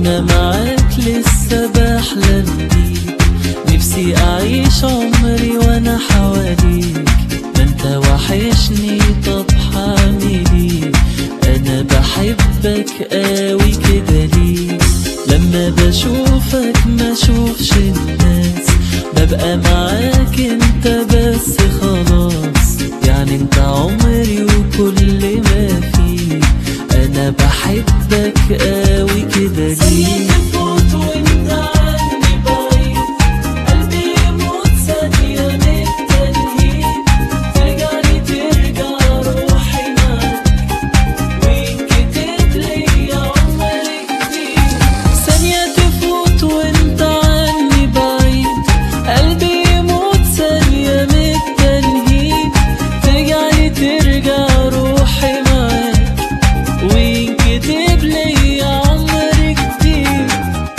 وانا معاك لسه بحلم بيك نفسي اعيش عمري وانا حواليك ما انت وحشني طب حعمل ايه انا بحبك قوي كده ليه لما بشوفك ما اشوفش الناس ببقى معاك انت بس خلاص يعني انت عمري وكل ما فيه انا بحبك قوي كده ليه تفوت وانت عني بعيد قلبي يموت ثانية من التنهيد ترجعني ترجع روحي معاك وينكتب لي عمري جديد ثانية تفوت وانت عني بعيد قلبي يموت ثانية من التنهيد ترجعني ترجع روحي معاك وينكتب لي عمري جديد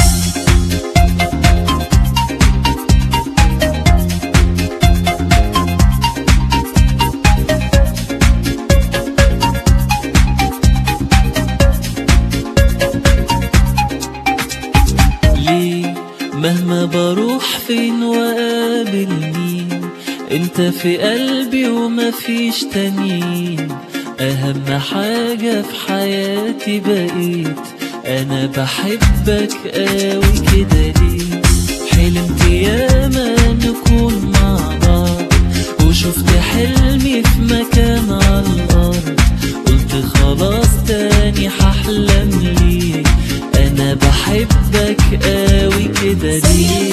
ليه مهما بروح فين وقابل مين انت في قلبي ومفيش تانيين اهم حاجة في حياتي بقيت انا بحبك قوي كده ليه حلمت ياما نكون مع بعض وشفت حلمي في مكان على الارض قلت خلاص تاني هحلم ليك انا بحبك قوي كده ليه